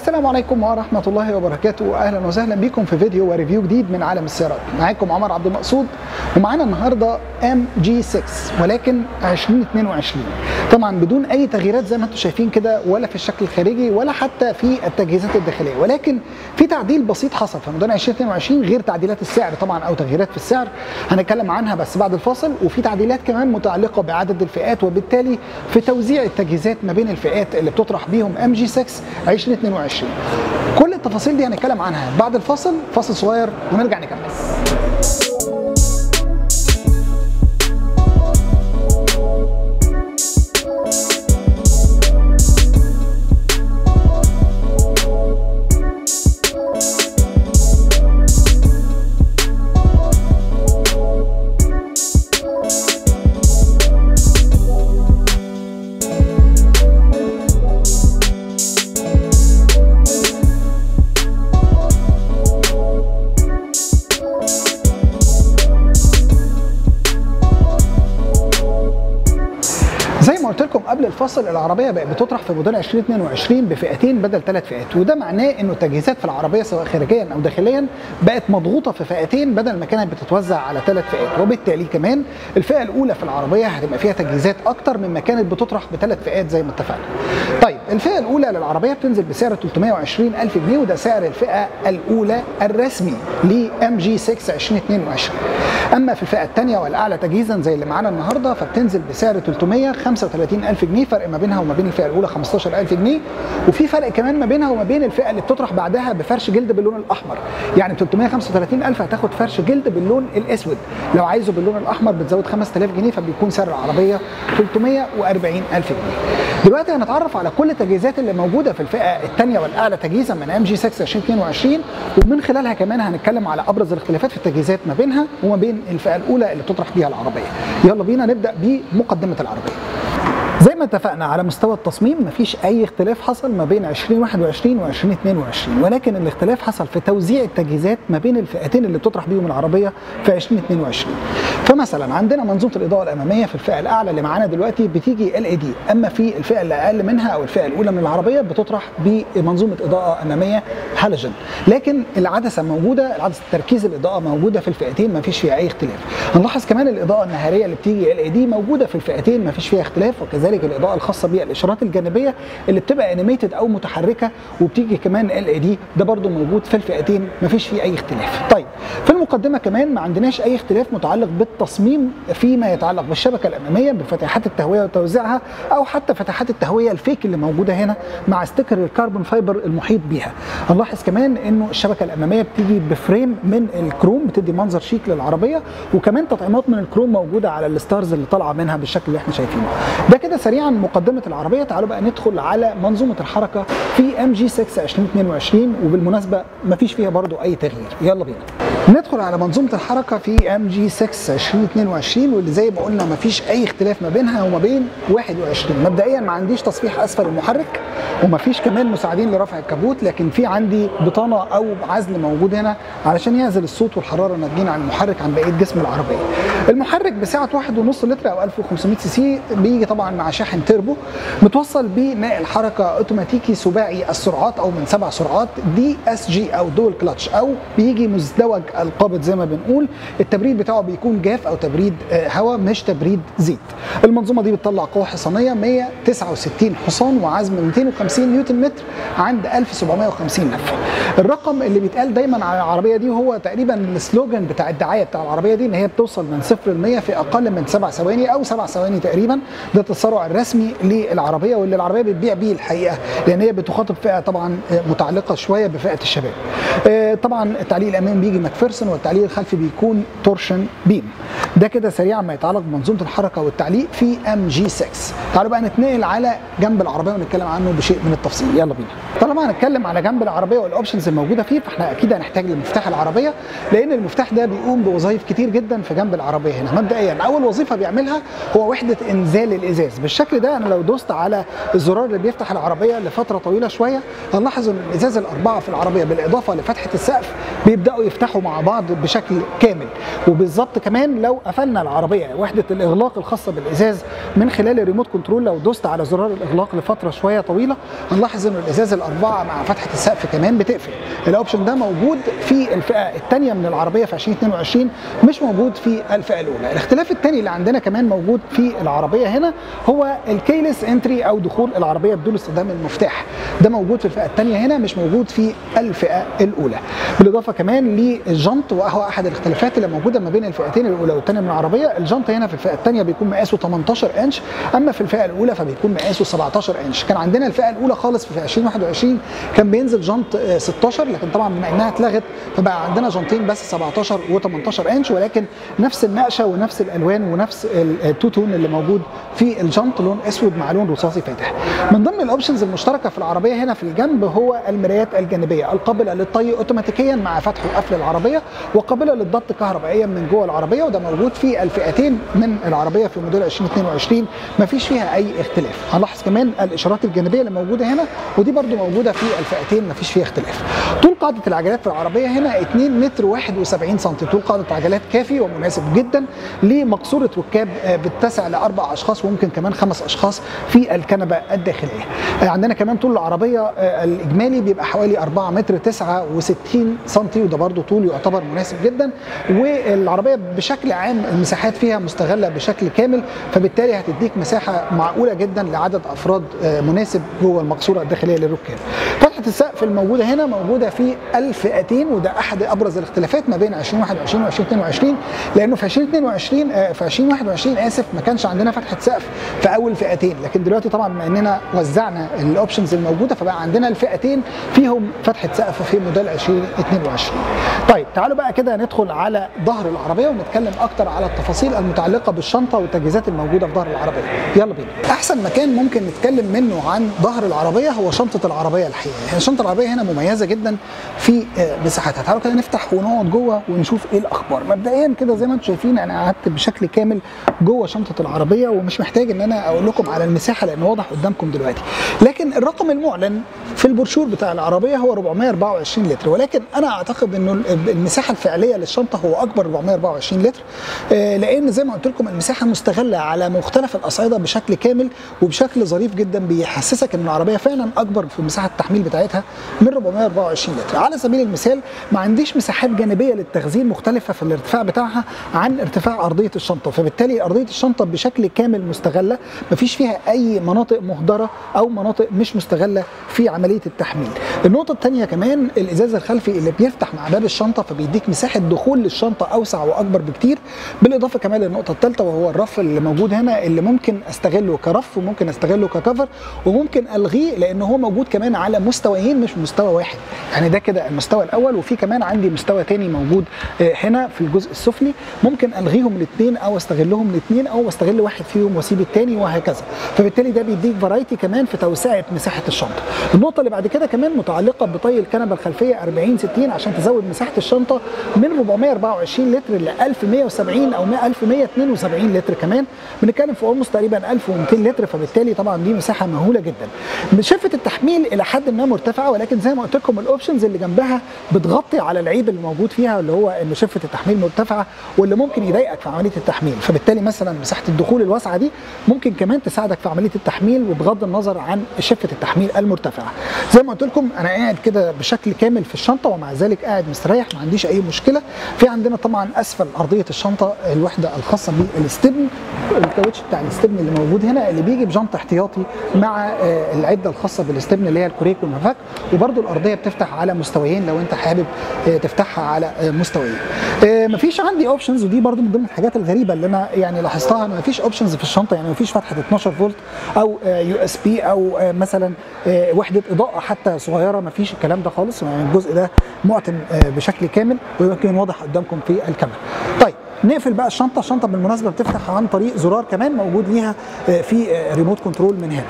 السلام عليكم ورحمة الله وبركاته أهلا وسهلا بكم في فيديو وريفيو جديد من عالم السيارات معاكم عمر عبد المقصود ومعانا النهاردة ام جي 6 ولكن 2022 طبعا بدون أي تغييرات زي ما انتم شايفين كده ولا في الشكل الخارجي ولا حتى في التجهيزات الداخلية ولكن في تعديل بسيط حصل في موديل 2022 غير تعديلات السعر طبعا أو تغييرات في السعر هنتكلم عنها بس بعد الفاصل وفي تعديلات كمان متعلقة بعدد الفئات وبالتالي في توزيع التجهيزات ما بين الفئات اللي بتطرح بيهم ام جي 6 2022 كل التفاصيل دي هنتكلم عنها بعد الفاصل فاصل صغير ونرجع نكمل زي ما قلت لكم قبل الفصل العربيه بقت بتطرح في موديل 2022 بفئتين بدل ثلاث فئات وده معناه انه التجهيزات في العربيه سواء خارجيا او داخليا بقت مضغوطه في فئتين بدل ما كانت بتتوزع على ثلاث فئات وبالتالي كمان الفئه الاولى في العربيه هتبقى فيها تجهيزات اكتر مما كانت بتطرح بثلاث فئات زي ما اتفقنا. طيب الفئه الاولى للعربيه بتنزل بسعر 320 الف جنيه وده سعر الفئه الاولى الرسمي لام جي 6 2022 اما في الفئه الثانيه والاعلى تجهيزا زي اللي معانا النهارده فبتنزل بسعر 335 الف جنيه فرق ما بينها وما بين الفئه الاولى 15 الف جنيه وفي فرق كمان ما بينها وما بين الفئه اللي بتطرح بعدها بفرش جلد باللون الاحمر يعني 335 الف هتاخد فرش جلد باللون الاسود لو عايزه باللون الاحمر بتزود 5000 جنيه فبيكون سعر العربيه 340 الف جنيه دلوقتي هنتعرف على كل التجهيزات اللي موجوده في الفئه الثانيه والاعلى تجهيزا من ام جي 6 2022 ومن خلالها كمان هنتكلم على ابرز الاختلافات في التجهيزات ما بينها وما بين الفئه الاولى اللي بتطرح بيها العربيه يلا بينا نبدا بمقدمه العربيه زي ما اتفقنا على مستوى التصميم مفيش اي اختلاف حصل ما بين 2021 و 2022 ولكن الاختلاف حصل في توزيع التجهيزات ما بين الفئتين اللي بتطرح بيهم العربيه في 2022 فمثلا عندنا منظومه الاضاءه الاماميه في الفئه الاعلى اللي معانا دلوقتي بتيجي ال اي دي اما في الفئه اللي اقل منها او الفئه الاولى من العربيه بتطرح بمنظومه اضاءه اماميه هالوجن لكن العدسه موجوده العدسه تركيز الاضاءه موجوده في الفئتين مفيش فيها اي اختلاف هنلاحظ كمان الاضاءه النهاريه اللي بتيجي ال اي دي موجوده في الفئتين مفيش فيها اختلاف وكذلك كذلك الاضاءه الخاصه بالاشارات الجانبيه اللي بتبقى انيميتد او متحركه وبتيجي كمان ال اي دي ده برده موجود في الفئتين مفيش فيه اي اختلاف طيب في المقدمه كمان ما عندناش اي اختلاف متعلق بالتصميم فيما يتعلق بالشبكه الاماميه بفتحات التهويه وتوزيعها او حتى فتحات التهويه الفيك اللي موجوده هنا مع ستيكر الكربون فايبر المحيط بيها هنلاحظ كمان انه الشبكه الاماميه بتيجي بفريم من الكروم بتدي منظر شيك للعربيه وكمان تطعيمات من الكروم موجوده على الستارز اللي طالعه منها بالشكل اللي احنا شايفينه ده كده سريعا مقدمه العربيه تعالوا بقى ندخل على منظومه الحركه في ام جي 6 2022 وبالمناسبه ما فيش فيها برضو اي تغيير يلا بينا ندخل على منظومه الحركه في ام جي 6 2022 واللي زي ما قلنا ما فيش اي اختلاف ما بينها وما بين 21 مبدئيا ما عنديش تصفيح اسفل المحرك وما فيش كمان مساعدين لرفع الكبوت لكن في عندي بطانه او عزل موجود هنا علشان يعزل الصوت والحراره الناتجين عن المحرك عن بقيه جسم العربيه المحرك بسعه 1.5 لتر او 1500 سي سي بيجي طبعا مع شاحن تربو متوصل بناقل حركه اوتوماتيكي سباعي السرعات او من سبع سرعات دي اس جي او دول كلتش او بيجي مزدوج القابض زي ما بنقول التبريد بتاعه بيكون جاف او تبريد هواء مش تبريد زيت المنظومه دي بتطلع قوه حصانيه 169 حصان وعزم 250 نيوتن متر عند 1750 لفه الرقم اللي بيتقال دايما على العربيه دي هو تقريبا السلوجان بتاع الدعايه بتاع العربيه دي ان هي بتوصل من 0 ل 100 في اقل من 7 ثواني او 7 ثواني تقريبا ده التسارع الرسمي للعربيه واللي العربيه بتبيع بيه الحقيقه لان هي بتخاطب فئه طبعا متعلقه شويه بفئه الشباب طبعا التعليق الامامي بيجي ماكفيرسون والتعليق الخلفي بيكون تورشن بيم ده كده سريعا ما يتعلق بمنظومه الحركه والتعليق في ام جي 6 تعالوا بقى نتنقل على جنب العربيه ونتكلم عنه بشيء من التفصيل يلا بينا طالما هنتكلم على جنب العربيه والاوبشنز الموجوده فيه فاحنا اكيد هنحتاج لمفتاح العربيه لان المفتاح ده بيقوم بوظائف كتير جدا في جنب العربيه هنا مبدئيا اول وظيفه بيعملها هو وحده انزال الازاز بالشكل ده انا لو دوست على الزرار اللي بيفتح العربيه لفتره طويله شويه هنلاحظ ان الازاز الاربعه في العربيه بالاضافه لفتحه السقف بيبداوا يفتحوا مع مع بعض بشكل كامل وبالظبط كمان لو قفلنا العربيه وحده الاغلاق الخاصه بالازاز من خلال الريموت كنترول لو دوست على زرار الاغلاق لفتره شويه طويله هنلاحظ ان الازاز الاربعه مع فتحه السقف كمان بتقفل الاوبشن ده موجود في الفئه الثانيه من العربيه في 2022 مش موجود في الفئه الاولى الاختلاف الثاني اللي عندنا كمان موجود في العربيه هنا هو الكيلس انتري او دخول العربيه بدون استخدام المفتاح ده موجود في الفئه الثانيه هنا مش موجود في الفئه الاولى بالاضافه كمان للجنط وهو احد الاختلافات اللي موجوده ما بين الفئتين الاولى والثانيه من العربيه الجنط هنا في الفئه الثانيه بيكون مقاسه 18 انش اما في الفئه الاولى فبيكون مقاسه 17 انش كان عندنا الفئه الاولى خالص في 2021 كان بينزل جنط 16 لكن طبعا بما انها اتلغت فبقى عندنا جنطين بس 17 و18 انش ولكن نفس النقشه ونفس الالوان ونفس التو تون اللي موجود في الجنط لون اسود مع لون رصاصي فاتح من ضمن الاوبشنز المشتركه في العربيه هنا في الجنب هو المرايات الجانبيه القابله للطي اوتوماتيكيا مع فتح وقفل العربيه وقابله للضبط كهربائيا من جوه العربيه وده موجود في الفئتين من العربيه في موديل 2022 ما فيش فيها اي اختلاف هنلاحظ كمان الاشارات الجانبيه اللي موجوده هنا ودي برده موجوده في الفئتين ما فيش فيها اختلاف طول قاعده العجلات في العربيه هنا 2 متر 71 سم طول قاعده عجلات كافي ومناسب جدا لمقصوره ركاب بتتسع لاربع اشخاص وممكن كمان خمس اشخاص في الكنبه الداخليه عندنا كمان طول العربيه الاجمالي بيبقى حوالي 4 متر 69 سم وده برده طول يعتبر مناسب جدا والعربيه بشكل عام المساحات فيها مستغله بشكل كامل فبالتالي هتديك مساحه معقوله جدا لعدد افراد مناسب جوه المقصوره الداخليه للركاب فتحه السقف الموجوده هنا موجوده في الفئتين وده احد ابرز الاختلافات ما بين 2021 و 2022 لانه في 2022 في 2021 اسف ما كانش عندنا فتحه سقف في اول فئتين لكن دلوقتي طبعا بما اننا وزعنا الاوبشنز الموجوده فبقى عندنا الفئتين فيهم فتحه سقف في موديل 2022 طيب تعالوا بقى كده ندخل على ظهر العربيه ونتكلم اكتر على التفاصيل المتعلقه بالشنطه والتجهيزات الموجوده في ظهر العربيه يلا بينا احسن مكان ممكن نتكلم منه عن ظهر العربيه هو شنطه العربيه الحقيقه يعني شنطه العربيه هنا مميزه جدا في مساحتها تعالوا كده نفتح ونقعد جوه ونشوف ايه الاخبار مبدئيا كده زي ما انتم شايفين انا قعدت بشكل كامل جوه شنطه العربيه ومش محتاج ان انا اقول لكم على المساحه لان واضح قدامكم دلوقتي لكن الرقم المعلن في البروشور بتاع العربيه هو 424 لتر ولكن انا اعتقد انه المساحه الفعليه للشنطه هو اكبر 424 لتر لان زي ما قلت لكم المساحه مستغله على مختلف الاصعده بشكل كامل وبشكل ظريف جدا بيحسسك ان العربيه فعلا اكبر في مساحه التحميل بتاعتها من 424 لتر على سبيل المثال ما عنديش مساحات جانبيه للتخزين مختلفه في الارتفاع بتاعها عن ارتفاع ارضيه الشنطه فبالتالي ارضيه الشنطه بشكل كامل مستغله مفيش فيها اي مناطق مهدره او مناطق مش مستغله في عمليه التحميل النقطه الثانيه كمان الازاز الخلفي اللي بيفتح مع باب الشنطه فبيديك مساحه دخول للشنطه اوسع واكبر بكتير بالاضافه كمان للنقطه الثالثه وهو الرف اللي موجود هنا اللي ممكن استغله كرف وممكن استغله ككفر وممكن الغيه لان هو موجود كمان على مستويين مش مستوى واحد يعني ده كده المستوى الاول وفي كمان عندي مستوى تاني موجود هنا في الجزء السفلي ممكن الغيهم الاثنين او استغلهم الاثنين او استغل واحد فيهم واسيب الثاني وهكذا فبالتالي ده بيديك فرايتي كمان في توسعه مساحه الشنطه النقطه اللي بعد كده كمان متعلقه بطي الكنبه الخلفيه 40 60 عشان تزود مساحه الشنطه من 424 لتر ل 1170 او 1172 لتر كمان بنتكلم في اولموست تقريبا 1200 لتر فبالتالي طبعا دي مساحه مهوله جدا شفه التحميل الى حد ما مرتفعه ولكن زي ما قلت لكم الاوبشنز اللي جنبها بتغطي على العيب اللي موجود فيها اللي هو ان شفه التحميل مرتفعه واللي ممكن يضايقك في عمليه التحميل فبالتالي مثلا مساحه الدخول الواسعه دي ممكن كمان تساعدك في عمليه التحميل وبغض النظر عن شفه التحميل المرتفعه زي ما قلت لكم انا قاعد كده بشكل كامل في الشنطه ومع ذلك قاعد مستريح ما عنديش اي مشكله في عندنا طبعا اسفل ارضيه الشنطه الوحده الخاصه بالاستبن الكاوتش بتاع الاستبن اللي موجود هنا اللي بيجي بجنط احتياطي مع العده الخاصه بالاستبن اللي هي الكوريك والمفك وبرده الارضيه بتفتح على مستويين لو انت حابب تفتحها على مستويين مفيش عندي اوبشنز ودي برده من ضمن الحاجات الغريبه اللي انا يعني لاحظتها ان مفيش اوبشنز في الشنطه يعني مفيش فتحه 12 فولت او يو اس بي او مثلا وحده اضاءه حتى صغيره مفيش الكلام ده خالص يعني الجزء ده معتم بشكل كامل ويمكن واضح قدامكم في الكاميرا طيب نقفل بقى الشنطه الشنطه بالمناسبه بتفتح عن طريق زرار كمان موجود ليها في ريموت كنترول من هنا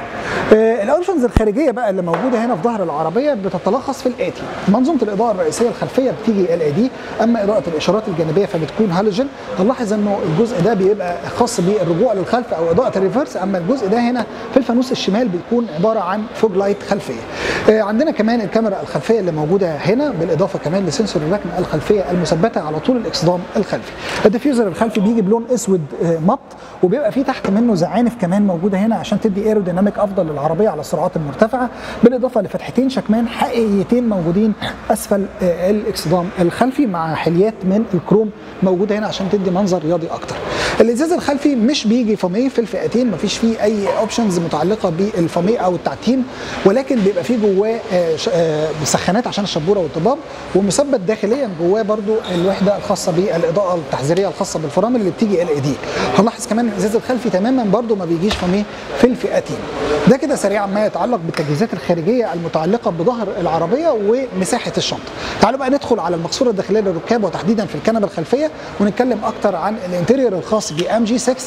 آه، الاوبشنز الخارجيه بقى اللي موجوده هنا في ظهر العربيه بتتلخص في الاتي منظومه الاضاءه الرئيسيه الخلفيه بتيجي ال اي دي اما اضاءه الاشارات الجانبيه فبتكون هالوجين هنلاحظ انه الجزء ده بيبقى خاص بالرجوع للخلف او اضاءه الريفرس اما الجزء ده هنا في الفانوس الشمال بيكون عباره عن فوج لايت خلفيه آه، عندنا كمان الكاميرا الخلفيه اللي موجوده هنا بالاضافه كمان لسنسور الركن الخلفيه المثبته على طول الاكسدام الخلفي الديفيوزر الخلفي بيجي بلون اسود آه، مط وبيبقى فيه تحت منه زعانف كمان موجوده هنا عشان تدي ايروديناميك افضل للعربيه على السرعات المرتفعه بالاضافه لفتحتين شكمان حقيقيتين موجودين اسفل آه، الاكسدام الخلفي مع حليات من الكروم موجوده هنا عشان تدي منظر رياضي اكتر الازاز الخلفي مش بيجي فاميه في الفئتين مفيش فيه اي اوبشنز متعلقه بالفاميه او التعتيم ولكن بيبقى فيه جواه آه، ش- آه، سخانات عشان الشبوره والضباب ومثبت داخليا جواه برضو الوحده الخاصه بالاضاءه التحذيريه الخاصه بالفرامل اللي بتيجي ال اي دي هنلاحظ كمان الازاز الخلفي تماما برضو ما بيجيش فاميه في الفئتين ده كده سريعا ما يتعلق بالتجهيزات الخارجيه المتعلقه بظهر العربيه ومساحه الشنطه تعالوا بقى ندخل على المقصوره الداخليه للركاب وتحديدا في الكنبه الخلفيه ونتكلم اكتر عن الانتيريور الخاص بام جي 6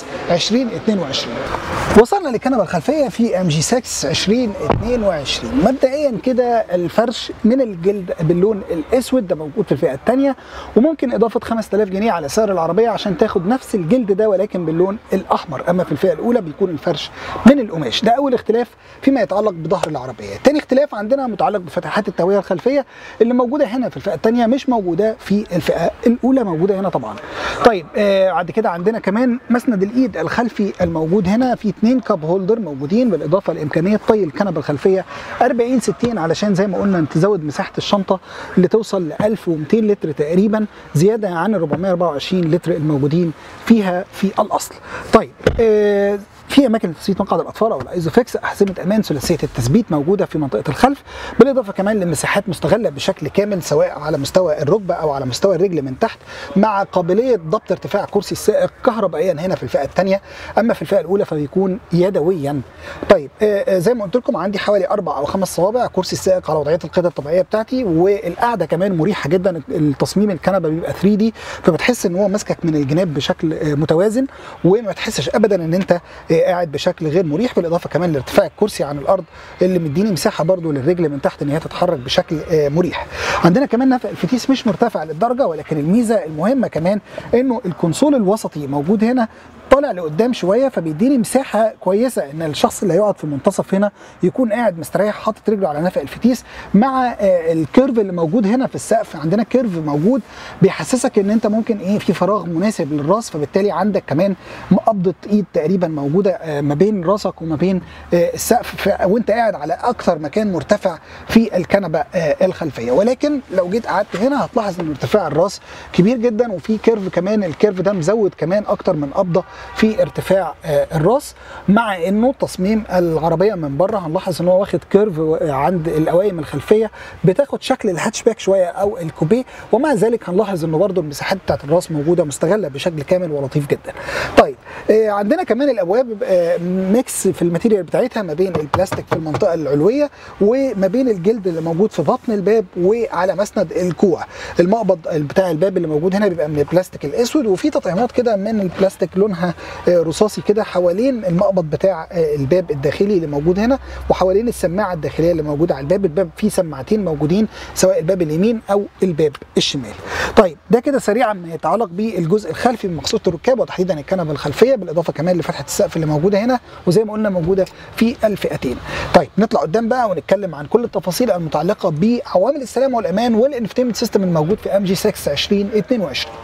2022 وصلنا للكنبه الخلفيه في ام جي 6 2022 مبدئيا كده الفرش من الجلد باللون الاسود ده موجود في الفئه الثانيه وممكن اضافه 5000 جنيه على سعر العربيه عشان تاخد نفس الجلد ده ولكن باللون الاحمر اما في الفئه الاولى بيكون الفرش من القماش ده اول اختلاف فيما يتعلق بظهر العربيه تاني اختلاف عندنا متعلق بفتحات التهويه الخلفيه اللي موجوده هنا في الفئه الثانيه مش موجوده في الفئه الاولى موجوده هنا طبعا طيب آه بعد كده عندنا كمان مسند الايد الخلفي الموجود هنا في اثنين كاب هولدر موجودين بالاضافه لامكانيه طي الكنبه الخلفيه 40 60 علشان زي ما قلنا تزود مساحه الشنطه اللي توصل ل 1200 لتر تقريبا زياده عن ال 424 لتر الموجودين فيها في الاصل طيب آه في اماكن لتثبيت مقعد الاطفال او الايزوفيكس احزمه امان ثلاثيه التثبيت موجوده في منطقه الخلف بالاضافه كمان لمساحات مستغله بشكل كامل سواء على مستوى الركبه او على مستوى الرجل من تحت مع قابليه ضبط ارتفاع كرسي السائق كهربائيا هنا في الفئه الثانيه اما في الفئه الاولى فبيكون يدويا طيب آه آه، زي ما قلت لكم عندي حوالي اربع او خمس صوابع كرسي السائق على وضعيه القياده الطبيعيه بتاعتي والقعده كمان مريحه جدا التصميم الكنبه بيبقى 3 دي فبتحس ان هو ماسكك من الجناب بشكل آه، متوازن وما تحسش ابدا ان انت آه، قاعد بشكل غير مريح بالاضافه كمان لارتفاع الكرسي عن الارض اللي مديني مساحه برضو للرجل من تحت ان هي تتحرك بشكل آه، مريح عندنا كمان نفق الفتيس مش مرتفع للدرجه ولكن الميزه المهمه كمان انه الكونسول الوسطي موجود هنا طالع لقدام شويه فبيديني مساحه كويسه ان الشخص اللي هيقعد في المنتصف هنا يكون قاعد مستريح حاطط رجله على نفق الفتيس مع آه، الكيرف اللي موجود هنا في السقف عندنا كيرف موجود بيحسسك ان انت ممكن ايه في فراغ مناسب للراس فبالتالي عندك كمان قبضه ايد تقريبا موجوده آه، ما بين راسك وما بين آه، السقف ف- وانت قاعد على اكثر مكان مرتفع في الكنبه آه، الخلفيه ولكن لو جيت قعدت هنا هتلاحظ ان ارتفاع الراس كبير جدا وفي كيرف كمان الكيرف ده مزود كمان اكتر من قبضه في ارتفاع آه، الراس مع انه تصميم العربيه من بره هنلاحظ ان هو واخد كيرف عند القوايم الخلفيه بتاخد شكل الهاتشباك شويه او الكوبيه ومع ذلك هنلاحظ انه برده المساحات بتاعت الراس موجوده مستغله بشكل كامل ولطيف جدا. طيب آه، عندنا كمان الابواب آه، ميكس في الماتيريال بتاعتها ما بين البلاستيك في المنطقه العلويه وما بين الجلد اللي موجود في بطن الباب وعلى مسند الكوع. المقبض بتاع الباب اللي موجود هنا بيبقى من البلاستيك الاسود وفي تطعيمات كده من البلاستيك لونها آه، رصاصي كده حوالين المقبض بتاع آه، الباب الداخلي اللي موجود هنا وحوالين السماعه الداخليه اللي موجوده على الباب الباب فيه سماعتين موجودين سواء الباب اليمين او الباب الشمال طيب ده كده سريعا ما يتعلق بالجزء الخلفي من مقصوده الركاب وتحديدا الكنبه الخلفيه بالاضافه كمان لفتحه السقف اللي موجوده هنا وزي ما قلنا موجوده في الفئتين طيب نطلع قدام بقى ونتكلم عن كل التفاصيل المتعلقه بعوامل السلامه والامان والانفتيمنت سيستم الموجود في ام جي 6 2022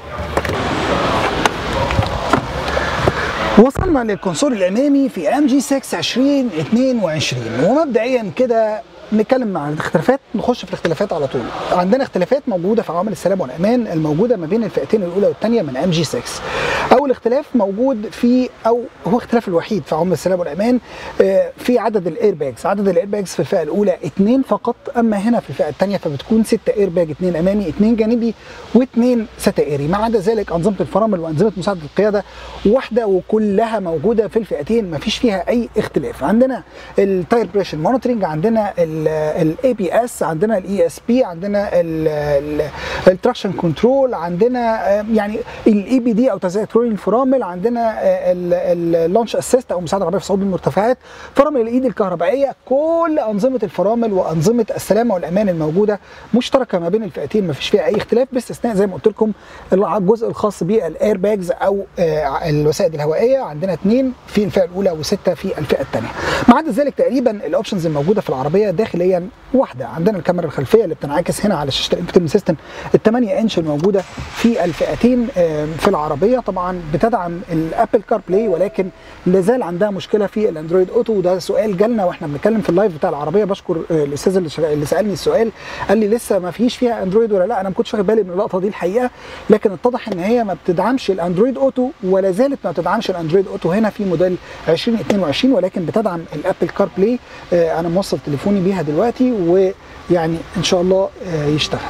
وصلنا للكونسول الامامي في ام جي 6 2022 ومبدئيا كده نتكلم عن الاختلافات نخش في الاختلافات على طول عندنا اختلافات موجوده في عوامل السلام والامان الموجوده ما بين الفئتين الاولى والثانيه من ام جي 6 اول اختلاف موجود في او هو اختلاف الوحيد في عوامل السلام والامان آه، في عدد الاير باجز عدد الاير باجز في الفئه الاولى اثنين فقط اما هنا في الفئه الثانيه فبتكون ستة اير باج اثنين امامي اثنين جانبي واثنين ستائري ما عدا ذلك انظمه الفرامل وانظمه مساعده القياده واحده وكلها موجوده في الفئتين ما فيش فيها اي اختلاف عندنا التاير بريشر مونيتورنج عندنا الاي بي اس عندنا الاي اس بي عندنا التراكشن كنترول عندنا آه، يعني الاي بي دي او تزايد كنترولينج الفرامل عندنا اللانش اسيست او مساعد العربيه في صعود المرتفعات فرامل الايد الكهربائيه كل انظمه الفرامل وانظمه السلامه والامان الموجوده مشتركه ما بين الفئتين ما فيش فيها اي اختلاف باستثناء زي ما قلت لكم الجزء الخاص بالاير باجز او آه، الوسائد الهوائيه عندنا اثنين في الفئه الاولى وسته في الفئه الثانيه ما عدا ذلك تقريبا الاوبشنز الموجوده في العربيه داخليا واحده عندنا الكاميرا الخلفيه اللي بتنعكس هنا على شاشه الانفوتينمنت سيستم ال 8 انش الموجوده في الفئتين آه، في العربيه طبعا بتدعم الابل كار بلاي ولكن لازال عندها مشكله في الاندرويد اوتو وده سؤال جالنا واحنا بنتكلم في اللايف بتاع العربيه بشكر آه، الاستاذ اللي شغ- اللي سالني السؤال قال لي لسه ما فيش فيها اندرويد ولا لا انا ما كنتش واخد بالي من اللقطه دي الحقيقه لكن اتضح ان هي ما بتدعمش الاندرويد اوتو ولا زالت ما بتدعمش الاندرويد اوتو هنا في موديل 2022 ولكن بتدعم الابل كار بلاي آه، انا موصل تليفوني بيها دلوقتي ويعني ان شاء الله آه، يشتغل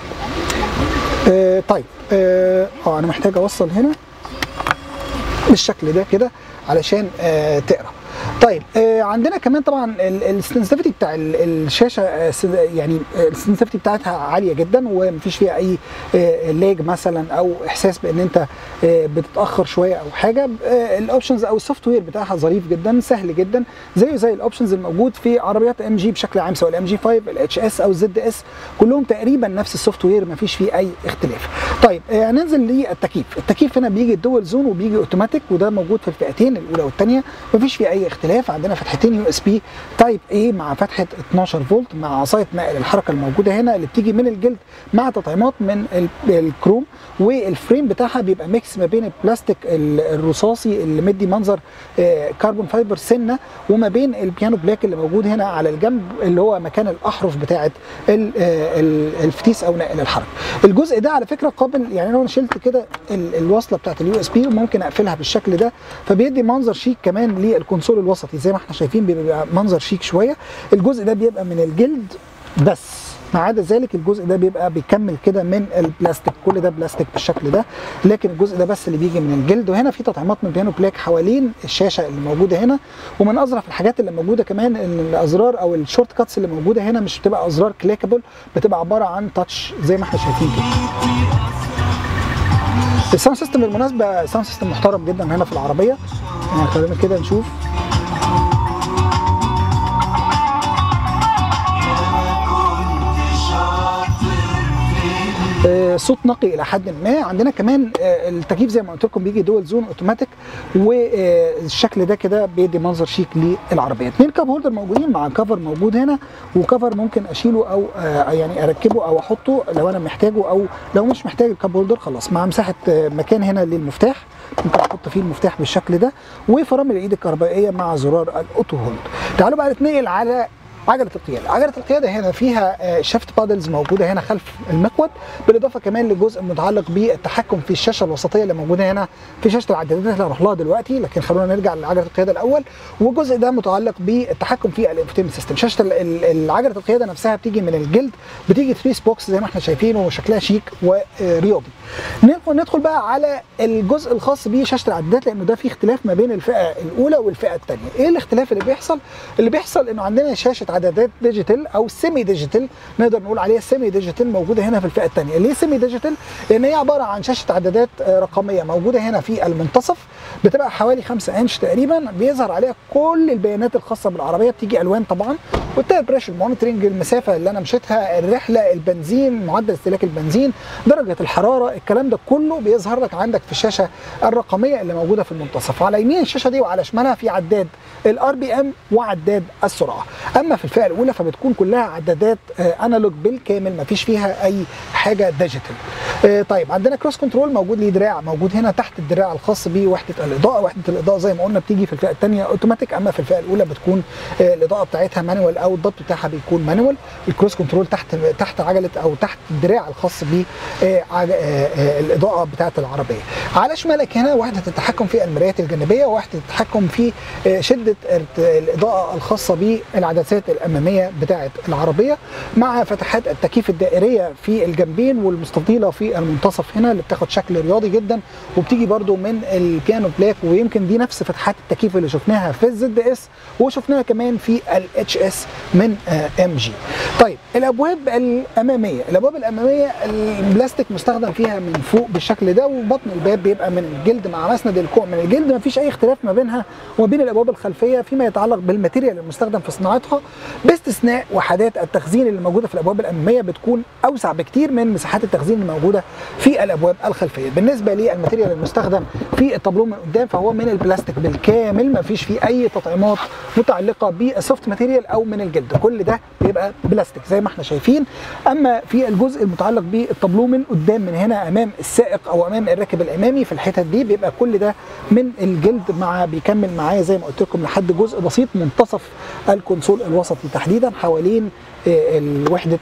آه، طيب اه آه، انا محتاج اوصل هنا بالشكل ده كده علشان آه تقرا طيب آه عندنا كمان طبعا السنسيتيفيتي بتاع ال- الشاشه آه س- يعني السنسيتيفيتي بتاعتها عاليه جدا ومفيش فيها اي آه لاج مثلا او احساس بان انت آه بتتاخر شويه او حاجه آه الاوبشنز او السوفت وير بتاعها ظريف جدا سهل جدا زيه زي الاوبشنز الموجود في عربيات ام جي بشكل عام سواء الام جي 5 الاتش اس او الزد اس كلهم تقريبا نفس السوفت وير مفيش فيه اي اختلاف طيب آه ننزل للتكييف التكييف هنا بيجي الدول زون وبيجي اوتوماتيك وده موجود في الفئتين الاولى والثانيه مفيش فيه اي اختلاف عندنا فتحتين يو اس بي تايب اي مع فتحه 12 فولت مع عصايه نقل الحركه الموجوده هنا اللي بتيجي من الجلد مع تطعيمات من ال- الكروم والفريم بتاعها بيبقى ميكس ما بين البلاستيك ال- الرصاصي اللي مدي منظر آه، كربون فايبر سنه وما بين البيانو بلاك اللي موجود هنا على الجنب اللي هو مكان الاحرف بتاعه ال- آه، ال- الفتيس او نقل الحركه الجزء ده على فكره قابل يعني لو انا شلت كده ال- الوصله بتاعه اليو اس بي وممكن اقفلها بالشكل ده فبيدي منظر شيك كمان للكونسول الوسطي زي ما احنا شايفين بيبقى منظر شيك شويه الجزء ده بيبقى من الجلد بس ما عدا ذلك الجزء ده بيبقى بيكمل كده من البلاستيك كل ده بلاستيك بالشكل ده لكن الجزء ده بس اللي بيجي من الجلد وهنا في تطعيمات من بيانو بلاك حوالين الشاشه اللي موجوده هنا ومن اظرف الحاجات اللي موجوده كمان ان الازرار او الشورت كاتس اللي موجوده هنا مش بتبقى ازرار كليكابل بتبقى عباره عن تاتش زي ما احنا شايفين كده الساوند سيستم بالمناسبه ساوند سيستم محترم جدا هنا في العربيه يعني خلينا كده نشوف آه، صوت نقي الى حد ما عندنا كمان آه، التكييف زي ما قلت لكم بيجي دول زون اوتوماتيك والشكل ده كده بيدي منظر شيك للعربيه اثنين كاب هولدر موجودين مع كفر موجود هنا وكفر ممكن اشيله او آه، يعني اركبه او احطه لو انا محتاجه او لو مش محتاج الكاب هولدر خلاص مع مساحه آه، مكان هنا للمفتاح ممكن احط فيه المفتاح بالشكل ده وفرامل الايد الكهربائيه مع زرار الاوتو هولد تعالوا بقى نتنقل على عجله القياده عجله القياده هنا فيها شيفت بادلز موجوده هنا خلف المقود بالاضافه كمان لجزء متعلق بالتحكم في الشاشه الوسطيه اللي موجوده هنا في شاشه العدادات اللي هنروح لها دلوقتي لكن خلونا نرجع لعجله القياده الاول والجزء ده متعلق بالتحكم في الانفوتينمنت سيستم شاشه ال- ال- عجله القياده نفسها بتيجي من الجلد بتيجي 3 سبوكس زي ما احنا شايفين وشكلها شيك ورياضي ندخل ندخل بقى على الجزء الخاص بشاشه العدادات لانه ده فيه اختلاف ما بين الفئه الاولى والفئه الثانيه ايه الاختلاف اللي بيحصل اللي بيحصل انه عندنا شاشه عدادات ديجيتال او سيمي ديجيتال نقدر نقول عليها سيمي ديجيتال موجوده هنا في الفئه الثانيه ليه سيمي ديجيتال لان هي عباره عن شاشه عدادات آه، رقميه موجوده هنا في المنتصف بتبقى حوالي 5 انش تقريبا بيظهر عليها كل البيانات الخاصه بالعربيه بتيجي الوان طبعا والتاير بريشر مونيتورنج المسافه اللي انا مشيتها الرحله البنزين معدل استهلاك البنزين درجه الحراره الكلام ده كله بيظهر لك عندك في الشاشه الرقميه اللي موجوده في المنتصف وعلى يمين الشاشه دي وعلى شمالها في عداد الار بي ام وعداد السرعه اما في الفئه الاولى فبتكون كلها عدادات آه، انالوج بالكامل ما فيش فيها اي حاجه ديجيتال آه، طيب عندنا كروس كنترول موجود ليه دراع موجود هنا تحت الدراع الخاص بوحده الاضاءه وحده الاضاءه زي ما قلنا بتيجي في الفئه الثانيه اوتوماتيك اما في الفئه الاولى بتكون آه، الاضاءه بتاعتها مانوال او الضبط بتاعها بيكون مانوال الكروس كنترول تحت تحت عجله او تحت الدراع الخاص ب الاضاءه بتاعه العربيه على شمالك هنا وحده التحكم في المرايات الجانبيه ووحده التحكم في آه، شده ارت- الاضاءه الخاصه بالعدسات الفتحات الاماميه بتاعه العربيه مع فتحات التكييف الدائريه في الجنبين والمستطيله في المنتصف هنا اللي بتاخد شكل رياضي جدا وبتيجي برده من البيانو بلاك ويمكن دي نفس فتحات التكييف اللي شفناها في الزد اس وشفناها كمان في الاتش اس من ام جي طيب الابواب الاماميه الابواب الاماميه البلاستيك مستخدم فيها من فوق بالشكل ده وبطن الباب بيبقى من الجلد مع مسند الكوع من الجلد ما فيش اي اختلاف ما بينها وما بين الابواب الخلفيه فيما يتعلق بالماتيريال المستخدم في صناعتها باستثناء وحدات التخزين اللي موجوده في الابواب الاماميه بتكون اوسع بكتير من مساحات التخزين الموجوده في الابواب الخلفيه بالنسبه للماتيريال المستخدم في الطابلو من قدام فهو من البلاستيك بالكامل ما فيش فيه اي تطعيمات متعلقه بالسوفت ماتيريال او من الجلد كل ده بيبقى بلاستيك زي ما احنا شايفين اما في الجزء المتعلق بالطابلو من قدام من هنا امام السائق او امام الراكب الامامي في الحتت دي بيبقى كل ده من الجلد مع بيكمل معايا زي ما قلت لكم لحد جزء بسيط منتصف الكونسول الوسطي تحديدا حوالين الوحده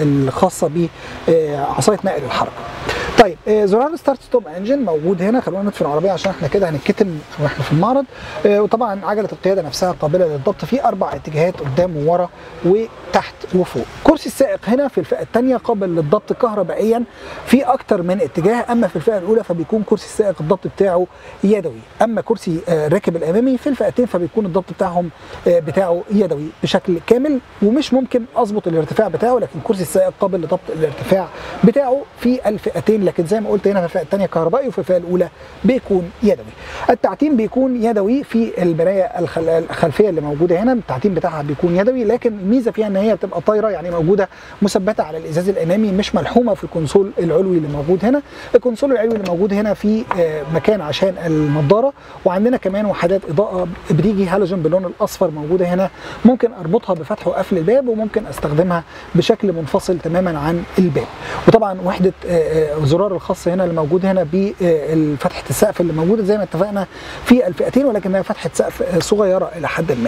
الخاصه بعصايه نقل الحركه. طيب زرار ستارت ستوب انجن موجود هنا خلونا نطفي العربيه عشان احنا كده هنتكتم واحنا في المعرض وطبعا عجله القياده نفسها قابله للضبط في اربع اتجاهات قدام وورا وتحت وفوق كرسي السائق هنا في الفئه الثانيه قابل للضبط كهربائيا في اكتر من اتجاه اما في الفئه الاولى فبيكون كرسي السائق الضبط بتاعه يدوي اما كرسي الراكب الامامي في الفئتين فبيكون الضبط بتاعهم بتاعه يدوي بشكل كامل ومش ممكن اظبط الارتفاع بتاعه لكن كرسي السائق قابل لضبط الارتفاع بتاعه في الفئتين لكن زي ما قلت هنا في الفئه الثانيه كهربائي وفي الفئه الاولى بيكون يدوي التعتيم بيكون يدوي في المرايه الخلفيه اللي موجوده هنا التعتيم بتاعها بيكون يدوي لكن الميزه فيها ان هي بتبقى طايره يعني موجوده مثبته على الازاز الامامي مش ملحومه في الكونسول العلوي اللي موجود هنا الكونسول العلوي اللي موجود هنا في مكان عشان النضاره وعندنا كمان وحدات اضاءه بتيجي هالوجين باللون الاصفر موجوده هنا ممكن اربطها بفتح وقفل الباب وممكن استخدمها بشكل منفصل تماما عن الباب وطبعا وحده الزرار الخاص هنا اللي موجود هنا بفتحه السقف اللي موجوده زي ما اتفقنا في الفئتين ولكنها فتحه سقف صغيره الى حد ما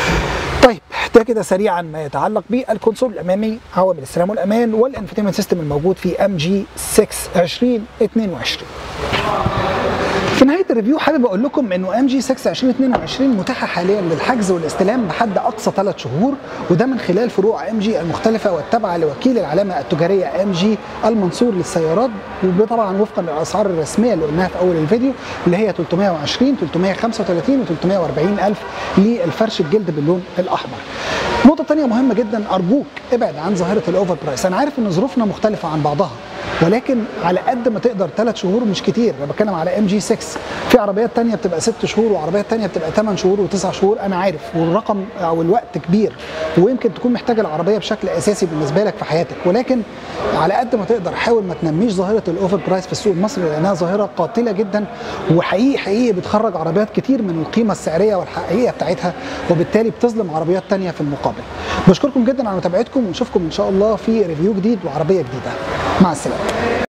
طيب ده كده سريعا ما يتعلق بالكونسول الامامي عوامل السلام والامان والانفتيمنت سيستم الموجود في ام جي 6 2022 في نهايه الريفيو حابب اقول لكم انه ام جي 6 2022 متاحه حاليا للحجز والاستلام بحد اقصى ثلاث شهور وده من خلال فروع ام جي المختلفه والتابعه لوكيل العلامه التجاريه ام جي المنصور للسيارات وطبعا وفقا للاسعار الرسميه اللي قلناها في اول الفيديو اللي هي 320 335 و 340 الف للفرش الجلد باللون الاحمر. نقطة تانية مهمة جدا أرجوك ابعد عن ظاهرة الأوفر برايس، أنا عارف إن ظروفنا مختلفة عن بعضها ولكن على قد ما تقدر ثلاث شهور مش كتير انا بتكلم على ام جي 6 في عربيات تانية بتبقى ست شهور وعربيات تانية بتبقى 8 شهور وتسع شهور انا عارف والرقم او الوقت كبير ويمكن تكون محتاج العربيه بشكل اساسي بالنسبه لك في حياتك ولكن على قد ما تقدر حاول ما تنميش ظاهره الاوفر برايس في السوق المصري لانها ظاهره قاتله جدا وحقيقي حقيقي بتخرج عربيات كتير من القيمه السعريه والحقيقيه بتاعتها وبالتالي بتظلم عربيات تانية في المقابل بشكركم جدا على متابعتكم ونشوفكم ان شاء الله في ريفيو جديد وعربيه جديده مع السلامه